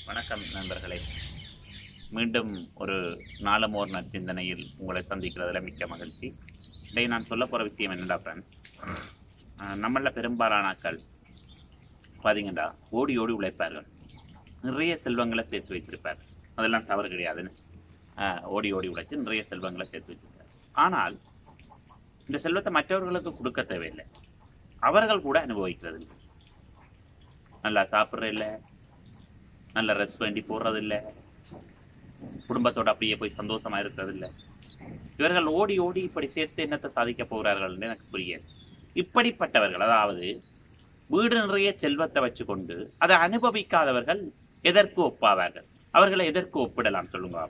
வணக்கம் நண்பர்களே மீண்டும் ஒரு நாளமோர் நற்சிந்தனையில் உங்களை சந்திக்கிறதுல மிக்க மகிழ்ச்சி இதை நான் சொல்ல போகிற விஷயம் என்னடா ஃப்ரெண்ட்ஸ் நம்மள பெரும்பாலானாக்கள் பார்த்தீங்கன்னா ஓடி ஓடி உழைப்பார்கள் நிறைய செல்வங்களை சேர்த்து வைத்திருப்பார் அதெல்லாம் தவறு கிடையாதுன்னு ஆஹ், ஓடி ஓடி உழைச்சு நிறைய செல்வங்களை சேர்த்து வச்சிருப்பார் ஆனால் இந்த செல்வத்தை மற்றவர்களுக்கு கொடுக்க தேவையில்லை அவர்கள் கூட அனுபவிக்கிறது இல்லை நல்லா சாப்பிட்ற இல்லை நல்ல ரெஸ்ட் வேண்டி போடுறது இல்லை குடும்பத்தோட அப்படியே போய் சந்தோஷமா இருக்கிறது இல்லை இவர்கள் ஓடி ஓடி இப்படி சேர்த்து என்னத்தை சாதிக்க போகிறார்கள் எனக்கு புரியாது இப்படிப்பட்டவர்கள் அதாவது வீடு நிறைய செல்வத்தை வச்சுக்கொண்டு அதை அனுபவிக்காதவர்கள் எதற்கு ஒப்பாவார்கள் அவர்களை எதற்கு ஒப்பிடலாம் சொல்லுங்க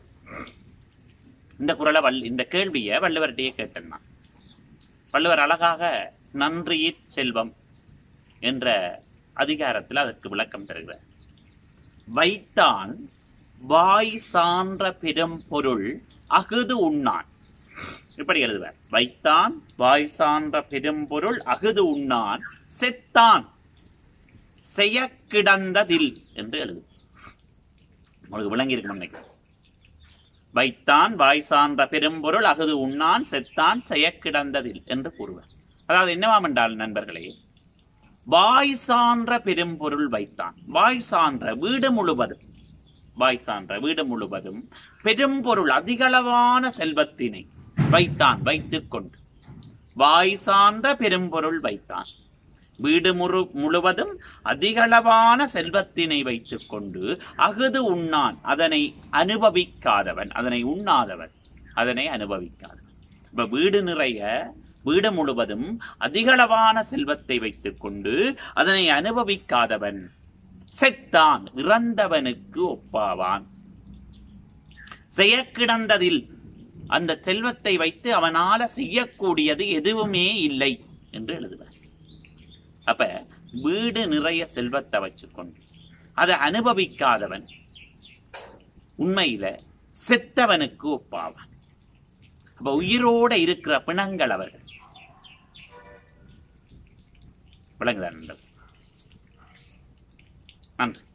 இந்த குரலை வல் இந்த கேள்வியை வள்ளுவர்கிட்டயே கேட்டேன் நான் வள்ளுவர் அழகாக நன்றியிற் செல்வம் என்ற அதிகாரத்தில் அதற்கு விளக்கம் தருகிறார் வைத்தான் வாய் சான்ற பெரும் பொருள் அகுது உண்ணான் இப்படி எழுதுவார் வைத்தான் வாய் சான்ற பெரும்பொருள் அகுது உண்ணான் செத்தான் செய்ய கிடந்ததில் என்று எழுது உங்களுக்கு விளங்கி இருக்கணும் நினைக்கிறேன் வைத்தான் வாய் சான்ற பெரும்பொருள் அகுது உண்ணான் செத்தான் செய்ய கிடந்ததில் என்று கூறுவார் அதாவது என்னவாம் என்றால் நண்பர்களே வாய் சான்ற பெரும்பொருள் வைத்தான் வாய் சான்ற வீடு முழுவதும் வாய் சான்ற வீடு முழுவதும் பெரும்பொருள் அதிகளவான செல்வத்தினை வைத்தான் வைத்துக் கொண்டு வாய் சான்ற பெரும்பொருள் வைத்தான் வீடு முழு முழுவதும் அதிகளவான செல்வத்தினை வைத்துக் கொண்டு அகுது உண்ணான் அதனை அனுபவிக்காதவன் அதனை உண்ணாதவன் அதனை அனுபவிக்காதவன் இப்ப வீடு நிறைய வீடு முழுவதும் அதிகளவான செல்வத்தை வைத்துக் கொண்டு அதனை அனுபவிக்காதவன் செத்தான் இறந்தவனுக்கு ஒப்பாவான் செய்ய கிடந்ததில் அந்த செல்வத்தை வைத்து அவனால செய்யக்கூடியது எதுவுமே இல்லை என்று எழுதுவார் அப்ப வீடு நிறைய செல்வத்தை வச்சுக்கொண்டு அதை அனுபவிக்காதவன் உண்மையில செத்தவனுக்கு ஒப்பாவான் அப்ப உயிரோட இருக்கிற பிணங்கள் அவர்கள் விளங்குதா நண்பர் நன்றி